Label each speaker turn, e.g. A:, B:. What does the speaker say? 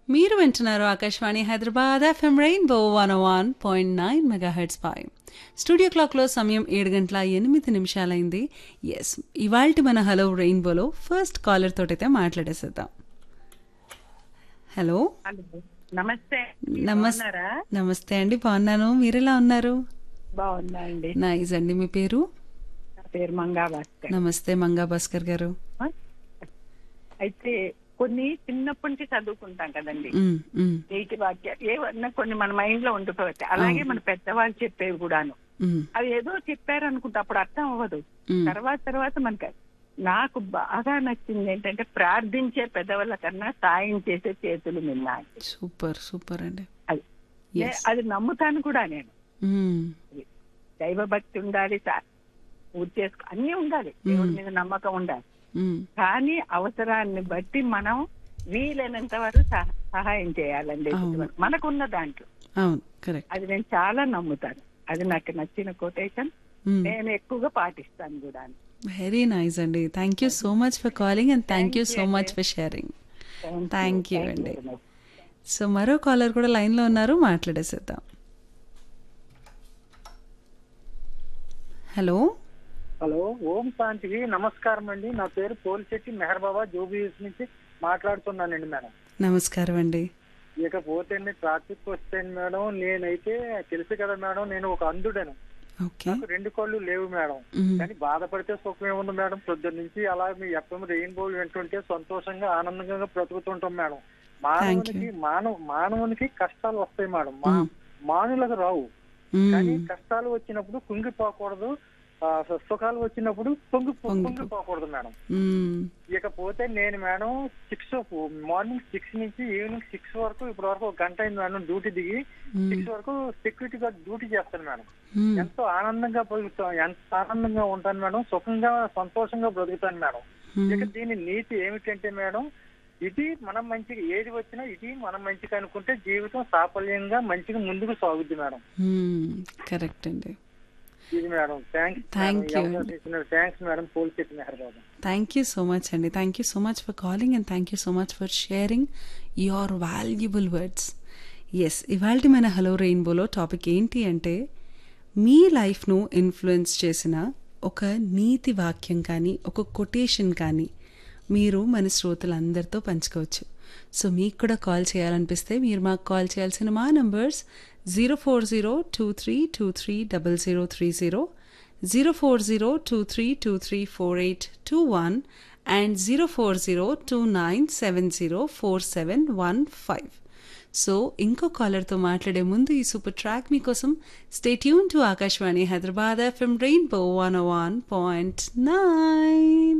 A: మీరు వింటున్నారు Akashvani Hyderabad FM rainbow one one point nine megahertz పై స్టూడియో క్లాక్లో సమయం ఏడు గంటల ఎనిమిది నిమిషాలైంది ఎస్ ఇవాల్టి మన హలో రెయిన్బోలో ఫస్ట్ కాలర్ తోటైతే మాట్లాడేసేద్దాం హలో
B: హలో నమస్తే
A: నమస్
B: బాగున్నారా
A: నమస్తే అండి బాగున్నాను మీరెలా ఉన్నారు
B: బాగున్నా అండి
A: నైస్ అండి మీ పేరు
B: నా పేరు మంగా భాస్కర్
A: నమస్తే మంగా భాస్కర్ గారు
B: అయితే కొన్ని చిన్నప్పటి నుంచి చదువుకుంటాం కదండి
A: మ్, మ్,
B: నీటి వాక్యాలు ఏవన్నా కొన్ని మన మైండ్ లో ఉండిపోతాయి అలాగే మన పెద్దవాళ్ళు చెప్పేవి కూడాను
A: మ్,
B: అవి ఏదో చెప్పారు అనుకుంటా అప్పుడు అర్థం అవ్వదు
A: మ్.
B: తర్వాత తర్వాత మనకి నాకు బాగా నచ్చింది ఏంటంటే ప్రార్థించే పెదవుల కన్నా సాయం చేసే చేతులు మిన్నా
A: సూపర్ సూపర్ అండి
B: అది నే- అది నమ్ముతాను కూడా నేను
A: మ్,
B: దైవ భక్తి ఉండాలి సా- పూజ చేసుకో అన్ని ఉండాలి దేవుడి మీద నమ్మకం ఉండాలి
A: మ్,
B: కానీ అవసరాన్ని బట్టి మనం వీలైనంత వరకు సహ- సహాయం చేయాలండి
A: అవును.
B: మనకున్న దాంట్లో
A: అవును కరెక్ట్
B: అది నేను చాలా నమ్ముతాను అది నాకు నచ్చిన కొటేషన్ నేను ఎక్కువగా పాటిస్తాను కూడా
A: వెరీ నైస్ అండి thank you so much for calling and thank you so much for sharing thank you అండి సో మరో కాలర్ కూడా లైన్లో ఉన్నారు మాట్లాడేసేద్దాం హలో
C: హలో ఓం శాంతికి నమస్కారం అండి నా పేరు పోలిశెట్టి మెహర్ బాబా జోబీస్ నుంచి మాట్లాడుతున్నానండి మేడం
A: నమస్కారం అండి
C: ఇకపోతే ట్రాఫిక్ వస్తే మేడం నేనైతే తెలుసు కదా మేడం నేను ఒక అంధుడను
A: ఓకే
C: నాకు రెండు కళ్ళు లేవు మేడం
A: మ్మ్.
C: కానీ బాధపడితే సుఖం ఏముంది మేడం పొద్దున్న నుంచి అలా మీ ఎఫ్ఎం రెయిన్బో వింటుంటే సంతోషంగా ఆనందంగా బ్రతుకుతుంటాం మేడం మానవునికి మానవ మానవునికి కష్టాలు వస్తాయి మేడం మా మానులకు రావు
A: మ్మ్.
C: కానీ కష్టాలు వచ్చినప్పుడు కుంగిపోకూడదు ఆ, సుఖాలు వచ్చినప్పుడు పొంగి పొంగిపోకూడదు మేడం
A: మ్మ్.
C: ఇకపోతే నేను మేడం సిక్స్ మార్నింగ్ సిక్స్ నుంచి ఈవినింగ్ సిక్స్ వరకు ఇప్పటి వరకు ఒక గంట అయింది మేడం డ్యూటీ దిగి సిక్స్ వరకు సెక్యూరిటీ గార్డ్ డ్యూటీ చేస్తాను మేడం
A: మ్మ్.
C: ఎంతో ఆనందంగా బతుకుతాను ఎంత ఆనందంగా ఉంటాను మేడం సుఖంగా సంతోషంగా బ్రతుకుతాను మేడం ఇక దీని నీతి ఏమిటంటే మేడం ఇది మనం మంచిగా ఏది వచ్చినా ఇది మనం మంచిగా అనుకుంటే జీవితం సాఫల్యంగా మంచిగా ముందుకు సాగుద్ది మేడం
A: మ్మ్. కరెక్ట్ అండి
C: ఇది మేడం థ్యాంక్స్
A: Thank you అండి.
C: Thanks madam Polchetti Mehar Babu
A: thank you so much అండి thank you so much for calling and thank you so much for sharing your valuable words yes ఇవాళ మన హలో రెయిన్బోలో టాపిక్ ఏంటి అంటే మీ లైఫ్ను influence చేసిన ఒక నీతి వాక్యం కానీ ఒక కొటేషన్ కానీ మీరు మన శ్రోతలందరితో పంచుకోవచ్చు సో మీకు కూడా కాల్ చేయాలనిపిస్తే మీరు మాకు కాల్ చేయాల్సిన మా numbers zero four zero two three two three double zero three zero zero four zero two three two three four eight two one and zero four zero two nine seven zero four seven one five so ఇంకో కాలర్తో మాట్లాడే ముందు ఈ super track మీకోసం stay tuned to Akashvani Hyderabad FM rainbow one one point nine